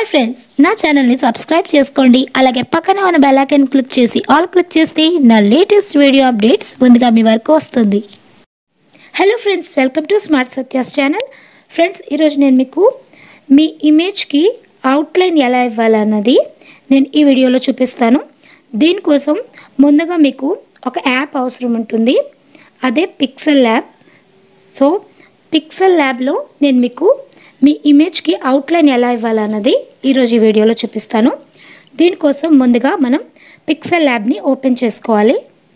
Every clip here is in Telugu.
హాయ్ ఫ్రెండ్స్ నా ఛానల్ని సబ్స్క్రైబ్ చేసుకోండి అలాగే పక్కనే ఉన్న బెల్ ఐకాన్ క్లిక్ చేసి ఆల్ క్లిక్ చేస్తే నా లేటెస్ట్ వీడియో అప్డేట్స్ ముందుగా మీ వరకు వస్తుంది hello friends welcome to smart Satya's channel friends ఈరోజు నేను మీకు మీ ఇమేజ్కి అవుట్లైన్ ఎలా ఇవ్వాలన్నది నేను ఈ వీడియోలో చూపిస్తాను దీనికోసం ముందుగా మీకు ఒక యాప్ అవసరం ఉంటుంది అదే పిక్సెల్ ల్యాబ్ సో పిక్సెల్ ల్యాబ్లో నేను మీకు మీ ఇమేజ్కి అవుట్లైన్ ఎలా ఇవ్వాలన్నది ఈరోజు ఈ వీడియోలో చూపిస్తాను దీనికోసం ముందుగా మనం పిక్సెల్ ల్యాబ్ని ఓపెన్ చేసుకోవాలి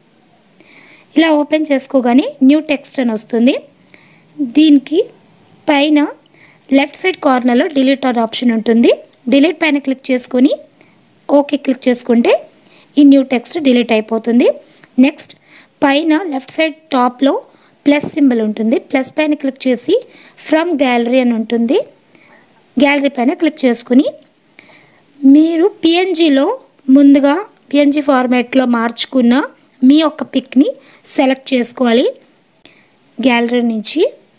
ఇలా ఓపెన్ చేసుకోగానే న్యూ టెక్స్ట్ అని వస్తుంది దీనికి పైన లెఫ్ట్ సైడ్ కార్నర్లో డిలీట్ అనే ఆప్షన్ ఉంటుంది డిలీట్ పైన క్లిక్ చేసుకొని ఓకే క్లిక్ చేసుకుంటే ఈ న్యూ టెక్స్ట్ డిలీట్ అయిపోతుంది నెక్స్ట్ పైన లెఫ్ట్ సైడ్ టాప్లో ప్లస్ సింబల్ ఉంటుంది ప్లస్ పైన క్లిక్ చేసి ఫ్రమ్ గ్యాలరీ అని ఉంటుంది గ్యాలరీ పైన క్లిక్ చేసుకుని మీరు పిఎన్జిలో ముందుగా పిఎన్జి ఫార్మాట్లో మార్చుకున్న మీ యొక్క పిక్ని సెలెక్ట్ చేసుకోవాలి గ్యాలరీ నుంచి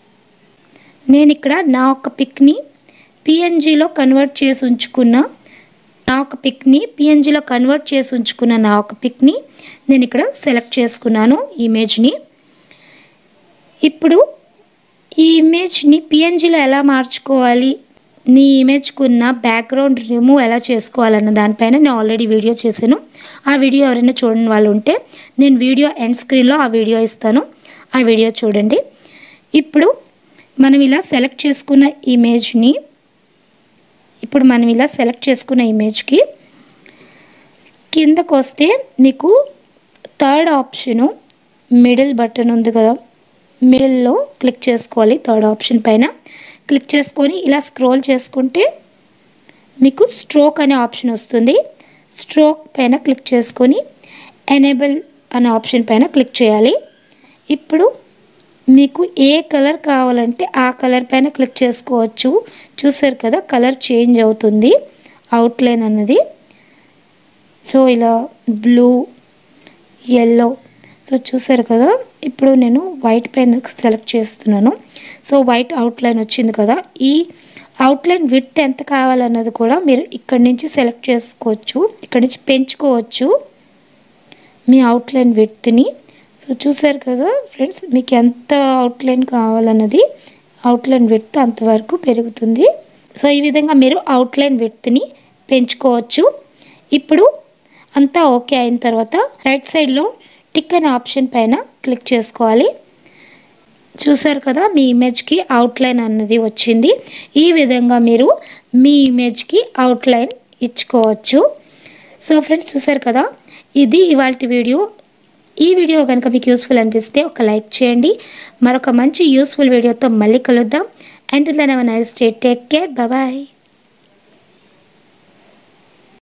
నేను ఇక్కడ నా యొక్క పిక్ని పిఎన్జిలో కన్వర్ట్ చేసి ఉంచుకున్న నా ఒక పిక్ని పిఎన్జిలో కన్వర్ట్ చేసి ఉంచుకున్న నా ఒక పిక్ని నేను ఇక్కడ సెలెక్ట్ చేసుకున్నాను ఇమేజ్ని ఇప్పుడు ఈ ఇమేజ్ని పిఎన్జిలో ఎలా మార్చుకోవాలి నీ ఇమేజ్కున్న బ్యాక్గ్రౌండ్ రిమూవ్ ఎలా చేసుకోవాలన్న దానిపైన నేను ఆల్రెడీ వీడియో చేశాను ఆ వీడియో ఎవరైనా చూడని వాళ్ళు ఉంటే నేను వీడియో ఎండ్ స్క్రీన్లో ఆ వీడియో ఇస్తాను ఆ వీడియో చూడండి ఇప్పుడు మనం ఇలా సెలెక్ట్ చేసుకున్న ఇమేజ్ని ఇప్పుడు మనం ఇలా సెలెక్ట్ చేసుకున్న ఇమేజ్కి కిందకు వస్తే మీకు థర్డ్ ఆప్షను మిడిల్ బటన్ ఉంది కదా మిడిల్లో క్లిక్ చేసుకోవాలి థర్డ్ ఆప్షన్ పైన క్లిక్ చేసుకొని ఇలా స్క్రోల్ చేసుకుంటే మీకు స్ట్రోక్ అనే ఆప్షన్ వస్తుంది స్ట్రోక్ పైన క్లిక్ చేసుకొని ఎనేబుల్ అనే ఆప్షన్ పైన క్లిక్ చేయాలి ఇప్పుడు మీకు ఏ కలర్ కావాలంటే ఆ కలర్ పైన క్లిక్ చేసుకోవచ్చు చూసారు కదా కలర్ చేంజ్ అవుతుంది అవుట్లైన్ అన్నది సో ఇలా బ్లూ ఎల్లో సో చూసారు కదా ఇప్పుడు నేను వైట్ పెన్ సెలెక్ట్ చేస్తున్నాను సో వైట్ అవుట్లైన్ వచ్చింది కదా ఈ అవుట్లైన్ విత్ ఎంత కావాలన్నది కూడా మీరు ఇక్కడి నుంచి సెలెక్ట్ చేసుకోవచ్చు ఇక్కడి నుంచి పెంచుకోవచ్చు మీ అవుట్లైన్ విత్ని సో చూసారు కదా ఫ్రెండ్స్ మీకు ఎంత అవుట్లైన్ కావాలన్నది అవుట్లైన్ విత్ అంతవరకు పెరుగుతుంది సో ఈ విధంగా మీరు అవుట్లైన్ విత్ని పెంచుకోవచ్చు ఇప్పుడు అంతా ఓకే అయిన తర్వాత రైట్ సైడ్లో టిక్ అనే ఆప్షన్ పైన క్లిక్ చేసుకోవాలి చూసారు కదా మీ ఇమేజ్కి అవుట్లైన్ అన్నది వచ్చింది ఈ విధంగా మీరు మీ ఇమేజ్కి అవుట్లైన్ ఇచ్చుకోవచ్చు సో ఫ్రెండ్స్ చూసారు కదా ఇది ఇవాళ వీడియో ఈ వీడియో కనుక మీకు యూస్ఫుల్ అనిపిస్తే ఒక లైక్ చేయండి మరొక మంచి యూస్ఫుల్ వీడియోతో మళ్ళీ కలుద్దాం and then nice day take care bye